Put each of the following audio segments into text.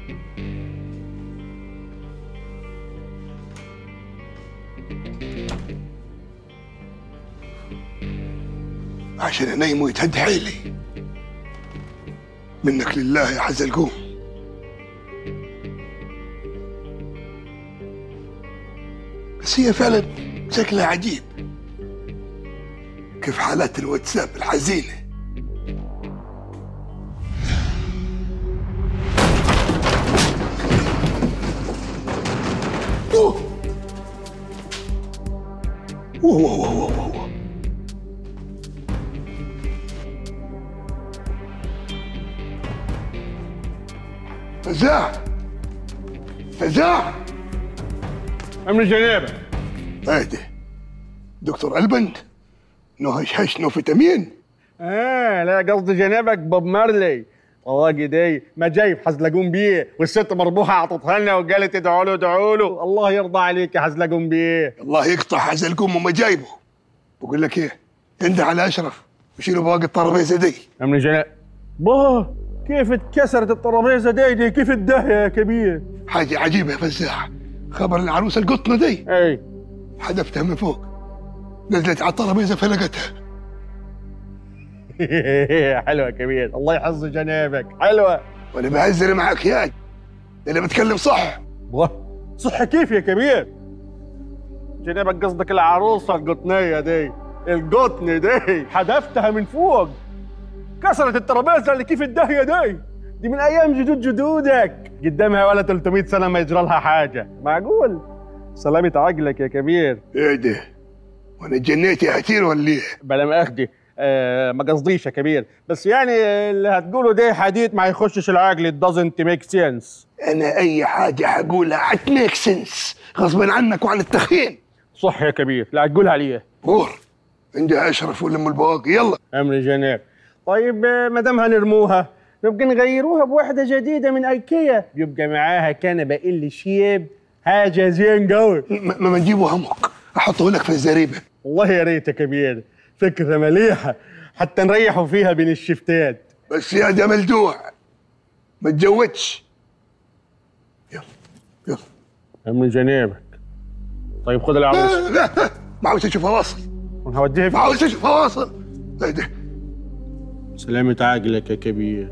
عشان انيم ويتهد حيلي منك لله يا حزلقوم بس هي فعلا شكلها عجيب كيف حالات الواتساب الحزينه أوه. أوه، أوه، أوه، أوه، أوه. فزاع فزاع امن جنابه اهدى دكتور البند نو هشهش نو فيتامين اه لا قصدي جنابك بوب مارلي طواقي دي ما جايب حزلقون بيه والست مربوحه اعطتها لنا وقالت ادعوا له ادعوا له الله يرضى عليك يا حزلقون بيه الله يقطع حزلكم وما جايبه بقول لك ايه انده على اشرف وشيلوا باقي الترابيزه دي امن جناب باه كيف اتكسرت الترابيزه دي, دي كيف الدهيه يا كبير حاجه عجيبه يا فزاع خبر العروسه القطنه دي اي حدفتها من فوق نزلت على الترابيزه فلقتها حلوه يا كبير الله يحفظ جنابك حلوه وانا بهزر معك يا اللي بتكلم صح باه صح كيف يا كبير جنابك قصدك العروسه القطنيه دي القطن دي حدفتها من فوق كسرت الترابيزه اللي كيف الدهيه دي دي من ايام جدود جدودك قدامها ولا 300 سنه ما يجرى لها حاجه معقول سلامة عقلك يا كبير ايه ده وانا اتجنيت يا هتير ولا ايه بلا ما اخدي آه ما قصديش يا كبير بس يعني اللي هتقوله ده حديث ما يخشش العقل it doesn't make sense انا اي حاجه حقولها حتميك سنس غصبا عنك وعن التخين صح يا كبير لا تقولها ليه غور عندي اشرف ولا ام البواقي يلا امر جناب طيب آه، ما دام هنرموها نبقى نغيروها بواحده جديده من ايكيا يبقى معاها كنبه اللي شيب حاجه زين قوي ما ما نجيبه همك احطه لك في الزريبه والله يا ريت يا كبير فكره مليحه حتى نريحوا فيها بين الشفتات بس يا ده ملدوع ما تجودش يلا يلا امر جنابك طيب خد العروسه لا لا ما عاوز اشوفها واصل هوديها ما في عاوز اشوفها واصل ايه ده سلامة عقلك يا كبير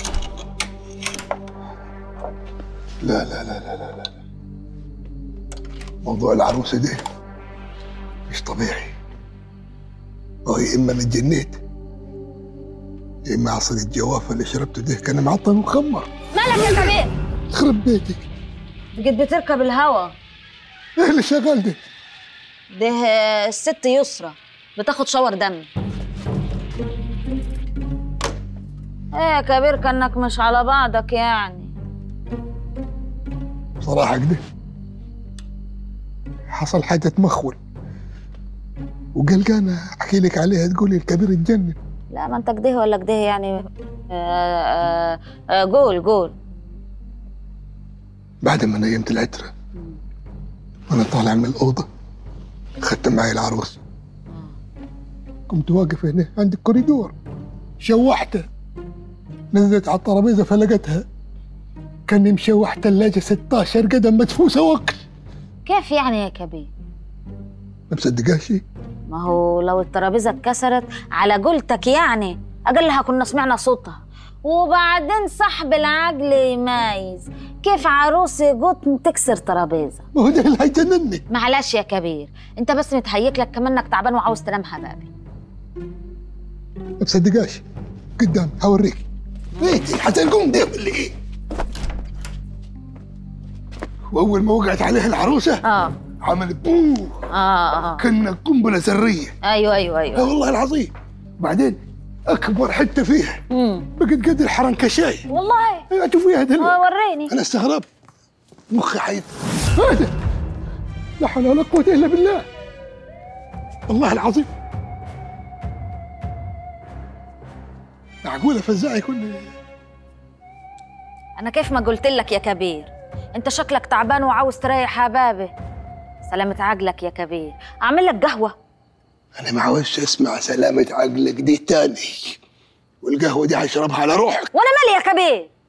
لا لا لا لا لا لا موضوع العروسة ده مش طبيعي هو يا إما أنا اتجنيت يا إما عصير الجوافة اللي شربته ده كان معطل ومخمر مالك يا كبير خرب بيتك قد بتركب الهوا إيه اللي شغال ده ده الست يسرى بتاخد شاور دم ايه يا كبير كانك مش على بعضك يعني بصراحة كده حصل حاجة تمخول وقلقانة أحكي لك عليها تقولي الكبير اتجنن لا ما انت كده ولا كده يعني آه آه آه قول قول بعد ما نيمت العترة وأنا طالع من الأوضة خدت معي العروس كنت واقف هنا عند الكوريدور شوحتها نزلت على الترابيزة فلقتها كاني مشوح ثلاجة 16 قدم مدفوسة وكل كيف يعني يا كبير ما مصدقاش ما هو لو الترابيزه اتكسرت على قولتك يعني اقلها كنا سمعنا صوتها وبعدين صاحب العقل يميز كيف عروسي قطن تكسر ترابيزه ما هو ده اللي هيجنني معلش يا كبير انت بس متهيك لك كمان انك تعبان وعاوز تنام حبابي ما مصدقاش قدام هوريك بيتي حتلقوم ده ولا ايه واول ما وقعت عليها العروسه اه عملت بوه اه اه كنا قنبله ذريه ايوه ايوه لا ايوه والله العظيم بعدين اكبر حته فيها امم بقت قد الحرنكشاي والله شوف فيها دلوقتي آه، وريني انا استغربت مخي حيد هذا لا حول ولا قوه الا بالله والله العظيم معقوله فزاع يكون انا كيف ما قلت لك يا كبير انت شكلك تعبان وعاوز تريح حبابي سلامة عقلك يا كبير اعمل لك قهوه انا ما عاوزش اسمع سلامه عقلك دي تاني والقهوه دي هشربها على روحك وانا مالي يا كبير